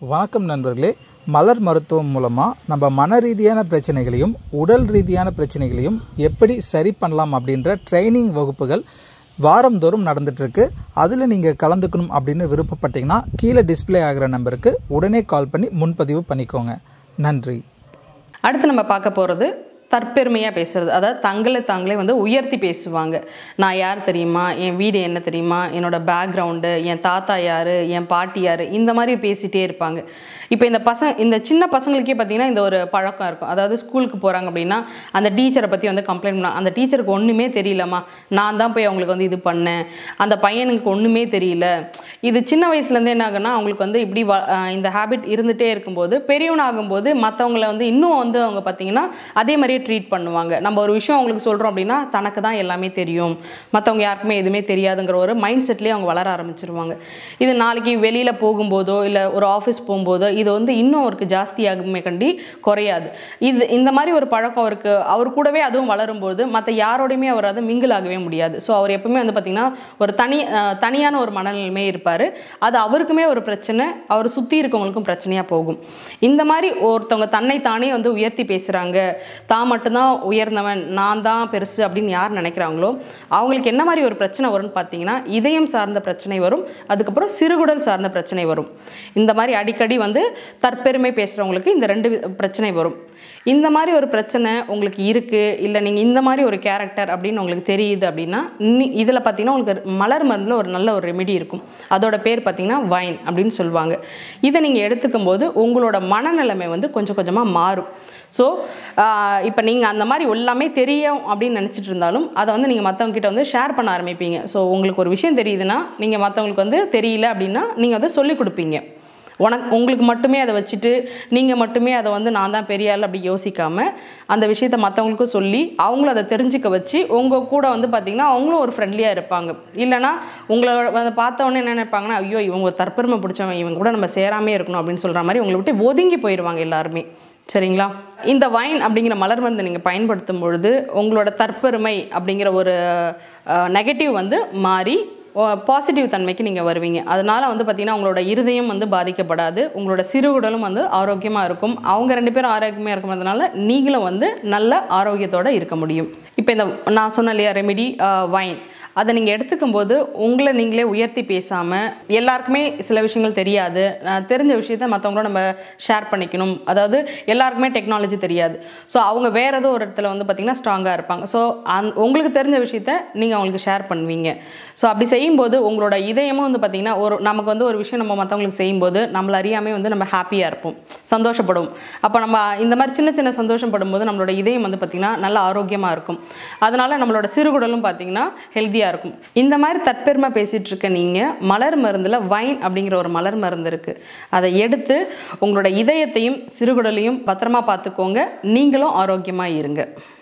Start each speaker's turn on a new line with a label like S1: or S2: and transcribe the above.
S1: வணக்கம் நண்பர்களே மலர் மருத்துவம் மூலமாக நம்ம மன ரீதியான பிரச்சனைகளையும் உடல் ரீதியான பிரச்சனைகளையும் எப்படி சரி பண்ணலாம் அப்படின்ற ட்ரைனிங் வகுப்புகள் வாரந்தோறும் நடந்துட்டுருக்கு அதில் நீங்கள் கலந்துக்கணும் அப்படின்னு விருப்பப்பட்டீங்கன்னா கீழே டிஸ்ப்ளே ஆகிற நம்பருக்கு உடனே கால் பண்ணி முன்பதிவு பண்ணிக்கோங்க நன்றி
S2: அடுத்து நம்ம பார்க்க போகிறது தற்பெருமையாக பேசுறது அதாவது தங்களை தாங்களே வந்து உயர்த்தி பேசுவாங்க நான் யார் தெரியுமா என் வீடு என்ன தெரியுமா என்னோட பேக்ரவுண்டு என் தாத்தா யார் என் பாட்டி யார் இந்த மாதிரி பேசிகிட்டே இருப்பாங்க இப்போ இந்த பசங்க இந்த சின்ன பசங்களுக்கே பார்த்தீங்கன்னா இந்த ஒரு பழக்கம் இருக்கும் அதாவது ஸ்கூலுக்கு போகிறாங்க அப்படின்னா அந்த டீச்சரை பற்றி வந்து கம்ப்ளைண்ட் பண்ண அந்த டீச்சருக்கு ஒன்றுமே தெரியலம்மா நான் தான் போய் அவங்களுக்கு வந்து இது பண்ணேன் அந்த பையனுக்கு ஒன்றுமே தெரியல இது சின்ன வயசுலேருந்தே என்ன ஆகுன்னா அவங்களுக்கு வந்து இப்படி வ- அஹ் இந்த ஹேபிட் இருந்துகிட்டே இருக்கும்போது பெரியவனாகும்போது மற்றவங்கள வந்து இன்னும் வந்து அவங்க பார்த்தீங்கன்னா அதே மாதிரியே ட்ரீட் பண்ணுவாங்க நம்ம ஒரு விஷயம் அவங்களுக்கு சொல்கிறோம் அப்படின்னா தனக்கு தான் எல்லாமே தெரியும் மற்றவங்க யாருக்குமே எதுவுமே தெரியாதுங்கிற ஒரு மைண்ட் செட்லேயே அவங்க வளர ஆரம்பிச்சிருவாங்க இது நாளைக்கு வெளியில் போகும்போதோ இல்லை ஒரு ஆஃபீஸ் போகும்போதோ இது வந்து இன்னும் அவருக்கு ஜாஸ்தியாகுமே கண்டி குறையாது இது இந்த மாதிரி ஒரு பழக்கம் அவருக்கு அவர் கூடவே அதுவும் வளரும்போது மற்ற யாரோடையுமே அவர் அது மிங்கிள் ஆகவே முடியாது ஸோ அவர் எப்பவுமே வந்து பார்த்திங்கன்னா ஒரு தனி அஹ், தனியான ஒரு மனநிலைமை இருப்பார் அது அவருக்குமே ஒரு பிரச்சனை அவர் சுற்றி இருக்கவங்களுக்கும் பிரச்சனையாக போகும் இந்த மாதிரி ஒருத்தவங்க தன்னை தானே வந்து உயர்த்தி பேசுகிறாங்க தான் மட்டும்தான் உயர்ந்தவன் நான் தான் பெருசு அப்படின்னு யார் நினைக்கிறாங்களோ அவங்களுக்கு என்ன மாதிரி ஒரு பிரச்சனை வரும்னு பார்த்தீங்கன்னா இதயம் சார்ந்த பிரச்சனை வரும் அதுக்கப்புறம் சிறுகுடல் சார்ந்த பிரச்சனை வரும் இந்த மாதிரி அடிக்கடி வந்து தற்பெருமை பேசுகிறவங்களுக்கு இந்த ரெண்டு வி- பிரச்சனை வரும் இந்த மாதிரி ஒரு பிரச்சனை உங்களுக்கு இருக்குது இல்லை நீங்கள் இந்த மாதிரி ஒரு கேரக்டர் அப்படின்னு உங்களுக்கு தெரியுது அப்படின்னா இதில் பார்த்தீங்கன்னா உங்களுக்கு மலர் மருந்தில் ஒரு நல்ல ஒரு ரெமெடி இருக்கும் அதோட பேர் பார்த்தீங்கன்னா வைன் அப்படின்னு சொல்லுவாங்க இதை நீங்கள் எடுத்துக்கும் போது உங்களோட மனநிலைமை வந்து கொஞ்சம் கொஞ்சமாக மாறும் ஸோ இப்போ நீங்கள் அந்த மாதிரி எல்லாமே தெரியும் அப்படின்னு நினச்சிட்டு இருந்தாலும் அதை வந்து நீங்கள் மற்றவங்க கிட்ட வந்து ஷேர் பண்ண ஆரம்பிப்பீங்க ஸோ உங்களுக்கு ஒரு விஷயம் தெரியுதுன்னா நீங்கள் மற்றவங்களுக்கு வந்து தெரியல அப்படின்னா நீங்கள் வந்து சொல்லிக் கொடுப்பீங்க உனக்கு உங்களுக்கு மட்டுமே அதை வச்சுட்டு நீங்கள் மட்டுமே அதை வந்து நான் தான் பெரிய ஆள் அப்படி யோசிக்காமல் அந்த விஷயத்த மற்றவங்களுக்கும் சொல்லி அவங்களும் அதை தெரிஞ்சுக்க வச்சு உங்கள் கூட வந்து பார்த்திங்கன்னா அவங்களும் ஒரு ஃப்ரெண்ட்லியாக இருப்பாங்க இல்லைனா உங்களை வந்து பார்த்த உடனே என்ன நினைப்பாங்கன்னா ஐயோ இவங்க ஒரு தற்பெருமை பிடிச்சவன் இவங்க கூட நம்ம சேராமே இருக்கணும் அப்படின்னு சொல்கிற மாதிரி உங்களை விட்டு ஒதுங்கி போயிடுவாங்க எல்லாருமே சரிங்களா இந்த வைன் அப்படிங்கிற மலர் மருந்தை நீங்கள் பயன்படுத்தும் பொழுது உங்களோட தற்பெருமை அப்படிங்கிற ஒரு நெகட்டிவ் வந்து மாறி பாசிட்டிவ் தன்மைக்கு நீங்கள் வருவீங்க அதனால் வந்து பார்த்திங்கன்னா உங்களோட இருதயம் வந்து பாதிக்கப்படாது உங்களோட சிறு உடலும் வந்து ஆரோக்கியமாக இருக்கும் அவங்க ரெண்டு பேரும் ஆரோக்கியமாக இருக்கிறதுனால நீங்களும் வந்து நல்ல ஆரோக்கியத்தோடு இருக்க முடியும் இப்போ இந்த நான் சொன்ன இல்லையா ரெமிடி வைன் அதை நீங்கள் எடுத்துக்கும் போது உங்களை நீங்களே உயர்த்தி பேசாமல் எல்லாருக்குமே சில விஷயங்கள் தெரியாது நான் தெரிஞ்ச விஷயத்த மற்றவங்களோட நம்ம ஷேர் பண்ணிக்கணும் அதாவது எல்லாருக்குமே டெக்னாலஜி தெரியாது ஸோ அவங்க வேறு ஏதோ ஒரு இடத்துல வந்து பார்த்திங்கன்னா ஸ்ட்ராங்காக இருப்பாங்க ஸோ அந் உங்களுக்கு தெரிஞ்ச விஷயத்த நீங்கள் அவங்களுக்கு ஷேர் பண்ணுவீங்க ஸோ அப்படி செய்யும்போது உங்களோட இதயமும் வந்து பார்த்திங்கன்னா ஒரு நமக்கு வந்து ஒரு விஷயம் நம்ம மற்றவங்களுக்கு செய்யும்போது நம்மள அறியாமே வந்து நம்ம ஹாப்பியாக இருப்போம் சந்தோஷப்படுவோம் அப்போ நம்ம இந்த மாதிரி சின்ன சின்ன சந்தோஷம் படும்போது நம்மளோட இதயம் வந்து பார்த்திங்கன்னா நல்ல ஆரோக்கியமாக இருக்கும் அதனால நம்மளோட சிறுகுடலும் பார்த்திங்கன்னா ஹெல்த்தியாக இருக்கும் இந்த மாதிரி தற்பெருமை பேசிகிட்டு இருக்க நீங்கள் மலர் மருந்தில் வைன் அப்படிங்கிற ஒரு மலர் மருந்து இருக்குது அதை எடுத்து உங்களோட இதயத்தையும் சிறுகுடலையும் பத்திரமா பார்த்துக்கோங்க நீங்களும் ஆரோக்கியமாக இருங்க